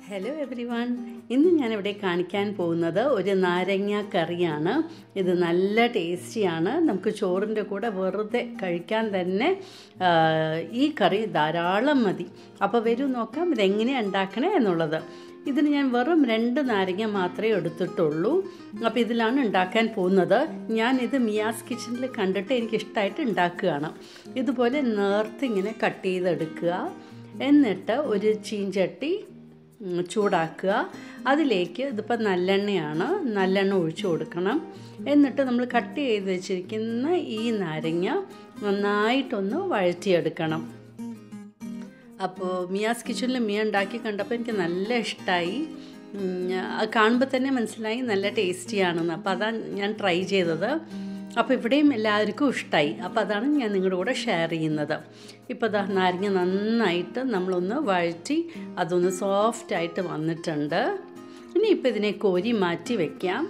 hello every one ഇന്ന് ഞാനിവിടെ കാണിക്കാൻ പോകുന്നത് ഒരു നാരങ്ങ കറിയാണ് ഇത് നല്ല ടേസ്റ്റിയാണ് നമുക്ക് ചോറിൻ്റെ കൂടെ വെറുതെ കഴിക്കാൻ തന്നെ ആ, ഈ കറി ധാരാളം മതി അപ്പോൾ വരൂ നോക്കാം ഇതെങ്ങനെയാണ് ഉണ്ടാക്കണേ എന്നുള്ളത് ഇതിന് ഞാൻ വെറും രണ്ട് നാരങ്ങ മാത്രമേ എടുത്തിട്ടുള്ളൂ അപ്പോൾ ഇതിലാണ് ഉണ്ടാക്കാൻ പോകുന്നത് ഞാൻ ഇത് മിയാസ് കിച്ചണിൽ കണ്ടിട്ട് എനിക്ക് ഇഷ്ടമായിട്ട് ഉണ്ടാക്കുകയാണ് ഇതുപോലെ നേർത്ത് ഇങ്ങനെ കട്ട് ചെയ്തെടുക്കുക എന്നിട്ട് ഒരു ചീഞ്ചട്ടി ഉം, ചൂടാക്കുക അതിലേക്ക് ഇതിപ്പോൾ നല്ലെണ്ണയാണ് നല്ലെണ്ണ ഒഴിച്ചു കൊടുക്കണം എന്നിട്ട് നമ്മൾ കട്ട് ചെയ്ത് വെച്ചിരിക്കുന്ന ഈ നാരങ്ങ നന്നായിട്ടൊന്ന് വഴറ്റിയെടുക്കണം അപ്പോൾ മിയാസ് കിച്ചണിൽ മിയ ഉണ്ടാക്കി കണ്ടപ്പോൾ എനിക്ക് നല്ല ഇഷ്ടമായി അത് കാണുമ്പോൾ തന്നെ മനസ്സിലായി നല്ല ടേസ്റ്റിയാണെന്ന് അപ്പോൾ അതാണ് ഞാൻ ട്രൈ ചെയ്തത് അപ്പോൾ ഇവിടെയും എല്ലാവർക്കും ഇഷ്ടമായി അപ്പോൾ അതാണ് ഞാൻ നിങ്ങളുടെ കൂടെ ഷെയർ ചെയ്യുന്നത് ഇപ്പോൾ ദാ നാരങ്ങ നന്നായിട്ട് നമ്മളൊന്ന് വഴറ്റി അതൊന്ന് സോഫ്റ്റായിട്ട് വന്നിട്ടുണ്ട് ഇനി ഇപ്പോൾ ഇതിനെ കോരി മാറ്റി വെക്കാം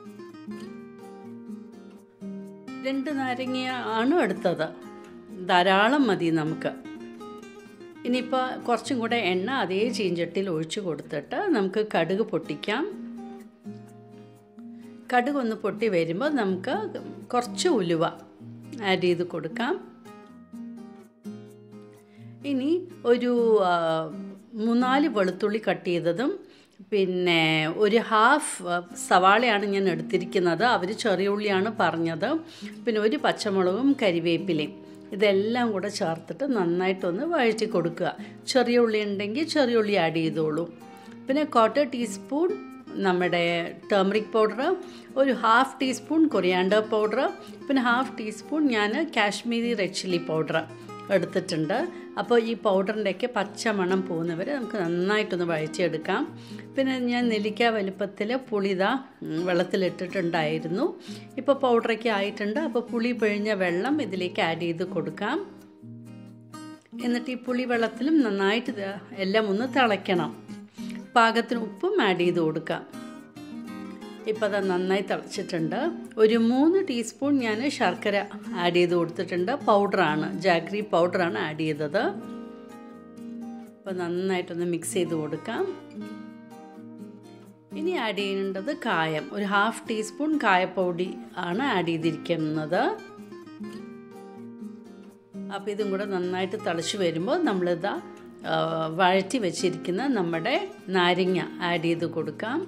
രണ്ട് നാരങ്ങ ആണ് എടുത്തത് ധാരാളം മതി നമുക്ക് ഇനിയിപ്പോൾ കുറച്ചും കൂടെ എണ്ണ അതേ ചീഞ്ചട്ടിയിൽ ഒഴിച്ചു കൊടുത്തിട്ട് നമുക്ക് കടുക് പൊട്ടിക്കാം കടുക് ഒന്ന് പൊട്ടി വരുമ്പോൾ നമുക്ക് കുറച്ച് ഉലുവ ആഡ് ചെയ്ത് കൊടുക്കാം ഇനി ഒരു ആ, മൂന്നാല് വെളുത്തുള്ളി കട്ട് ചെയ്തതും പിന്നെ ഒരു ഹാഫ് സവാളയാണ് ഞാൻ എടുത്തിരിക്കുന്നത് അവർ ചെറിയ ഉള്ളിയാണ് പറഞ്ഞത് പിന്നെ ഒരു പച്ചമുളകും കരിവേപ്പിലയും ഇതെല്ലാം കൂടെ ചേർത്തിട്ട് നന്നായിട്ടൊന്ന് വഴറ്റി കൊടുക്കുക ചെറിയ ഉള്ളി ഉണ്ടെങ്കിൽ ചെറിയ ഉള്ളി ആഡ് ചെയ്തോളൂ പിന്നെ ക്വാർട്ടർ ടീസ്പൂൺ നമ്മുടെ ടേമറിക് പൗഡർ ഒരു ഹാഫ് ടീസ്പൂൺ കൊറിയാണ്ടർ പൗഡർ പിന്നെ ഹാഫ് ടീസ്പൂൺ ഞാൻ കാശ്മീരി റെഡ് ചില്ലി പൗഡർ എടുത്തിട്ടുണ്ട് അപ്പോൾ ഈ പൗഡറിൻ്റെയൊക്കെ പച്ച മണം പോകുന്നവരെ നമുക്ക് നന്നായിട്ടൊന്ന് വഴറ്റിയെടുക്കാം പിന്നെ ഞാൻ നെല്ലിക്ക വലുപ്പത്തിൽ പുളിത വെള്ളത്തിലിട്ടിട്ടുണ്ടായിരുന്നു ഇപ്പോൾ പൗഡറൊക്കെ ആയിട്ടുണ്ട് അപ്പോൾ പുളി പിഴിഞ്ഞ വെള്ളം ഇതിലേക്ക് ആഡ് ചെയ്ത് കൊടുക്കാം എന്നിട്ട് ഈ പുളി വെള്ളത്തിലും നന്നായിട്ട് ഇത് എല്ലാം ഒന്ന് തിളയ്ക്കണം പാകത്തിന് ഉപ്പും ആഡ് ചെയ്ത് കൊടുക്കാം ഇപ്പോൾ അത് നന്നായി തിളച്ചിട്ടുണ്ട് ഒരു മൂന്ന് ടീസ്പൂൺ ഞാൻ ശർക്കര ആഡ് ചെയ്ത് കൊടുത്തിട്ടുണ്ട് പൗഡറാണ് ജാഗ്രി പൗഡറാണ് ആഡ് ചെയ്തത് അപ്പോൾ നന്നായിട്ടൊന്ന് മിക്സ് ചെയ്ത് കൊടുക്കാം ഇനി ആഡ് ചെയ്യേണ്ടത് കായം ഒരു ഹാഫ് ടീസ്പൂൺ കായപ്പൊടി ആണ് ആഡ് ചെയ്തിരിക്കുന്നത് അപ്പോൾ ഇതും കൂടെ നന്നായിട്ട് തിളച്ച് വരുമ്പോൾ നമ്മളിതാ ആ, വഴറ്റി വെച്ചിരിക്കുന്ന നമ്മുടെ നാരങ്ങ ആഡ് ചെയ്ത് കൊടുക്കാം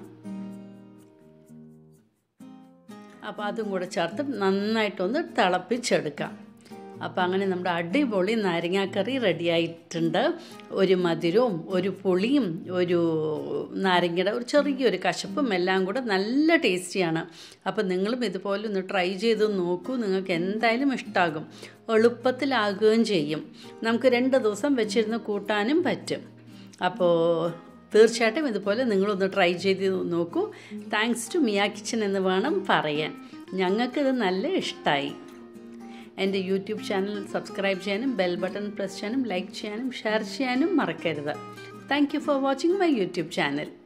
അപ്പോൾ അതും കൂടെ ചേർത്ത് നന്നായിട്ടൊന്ന് തിളപ്പിച്ചെടുക്കാം അപ്പോൾ അങ്ങനെ നമ്മുടെ അടിപൊളി നാരങ്ങാക്കറി റെഡി ആയിട്ടുണ്ട് ഒരു മധുരവും ഒരു പുളിയും ഒരു നാരങ്ങയുടെ ഒരു ചെറിയൊരു കശപ്പും എല്ലാം കൂടെ നല്ല ടേസ്റ്റിയാണ് അപ്പോൾ നിങ്ങളും ഇതുപോലെ ഒന്ന് ട്രൈ ചെയ്ത് നോക്കൂ നിങ്ങൾക്ക് എന്തായാലും ഇഷ്ടമാകും എളുപ്പത്തിലാകുകയും ചെയ്യും നമുക്ക് രണ്ട് ദിവസം വെച്ചിരുന്ന് കൂട്ടാനും പറ്റും അപ്പോൾ തീർച്ചയായിട്ടും ഇതുപോലെ നിങ്ങളൊന്ന് ട്രൈ ചെയ്ത് നോക്കൂ താങ്ക്സ് ടു മിയ കിച്ചൻ എന്ന് വേണം പറയാൻ ഞങ്ങൾക്കിത് നല്ല ഇഷ്ടമായി എൻ്റെ യൂട്യൂബ് ചാനൽ സബ്സ്ക്രൈബ് ചെയ്യാനും ബെൽ ബട്ടൺ പ്രസ് ചെയ്യാനും ലൈക്ക് ചെയ്യാനും ഷെയർ ചെയ്യാനും മറക്കരുത് thank you for watching my YouTube channel